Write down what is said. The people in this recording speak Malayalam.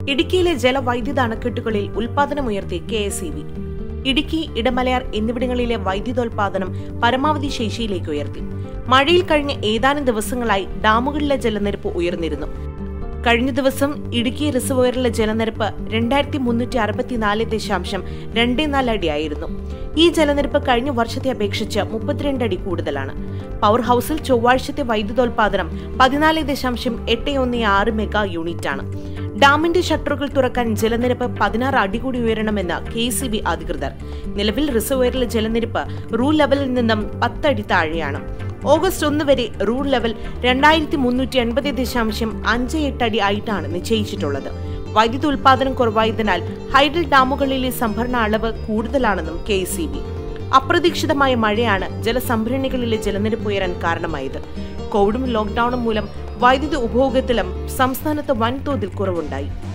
ഇടുക്കിയിലെ ജലവൈദ്യുത അണക്കെട്ടുകളിൽ ഉൽപാദനമുയർത്തി K S E B Idukki Idamalayar എന്നിവിടങ്ങളിലെ വൈദ്യുതോൽപാദനം പരമാവധി ശേഷിയിലേക്ക് ഉയർത്തി മഴയിൽ കഴിഞ്ഞ ഏതാനും ദിവസങ്ങളായി ഡാമുകളിലെ ജലനിരപ്പ് ഉയർന്നിരുന്നു കഴിഞ്ഞ ദിവസം ഇടുക്കി റിസർവോയറിലെ ജലനിരപ്പ് രണ്ടായിരത്തി മുന്നൂറ്റി അറുപത്തിനാല് ദശാംശം രണ്ട് നാല് അടിയായിരുന്നു ഈ ജലനിരപ്പ് കഴിഞ്ഞ വർഷത്തെ അപേക്ഷിച്ച് മുപ്പത്തിരണ്ട് അടി കൂടുതലാണ് പവർ ഹൌസിൽ ചൊവ്വാഴ്ചത്തെ വൈദ്യുതോൽപാദനം പതിനാല് ദശാംശം എട്ട് ഒന്ന് ആറ് മെഗാ യൂണിറ്റാണ് ഡാമിന്റെ ഷട്ടറുകൾ തുറക്കാൻ ജലനിരപ്പ് പതിനാറ് അടി കൂടി ഉയരണമെന്ന് കെ സി ബി അധികൃതർ നിലവിൽ റിസർവോയറിലെ ജലനിരപ്പ് റൂൾ ലെവലിൽ നിന്നും പത്തടി താഴെയാണ് ഓഗസ്റ്റ് ഒന്ന് വരെ റൂൾ ലെവൽ രണ്ടായിരത്തി മുന്നൂറ്റി എൺപത് ദശാംശം അഞ്ച് എട്ട് അടി ആയിട്ടാണ് നിശ്ചയിച്ചിട്ടുള്ളത് വൈദ്യുത ഉൽപാദനം കുറവായതിനാൽ ഹൈഡൽ ഡാമുകളിലെ സംഭരണ അളവ് കൂടുതലാണെന്നും കെ സി ബി അപ്രതീക്ഷിതമായ മഴയാണ് ജലസംഭരണികളിലെ ജലനിരപ്പ് ഉയരാൻ കാരണമായത് കോവിഡും ലോക്ഡൌണും മൂലം വൈദ്യുതി ഉപഭോഗത്തിലും സംസ്ഥാനത്ത് വൻതോതിൽ കുറവുണ്ടായി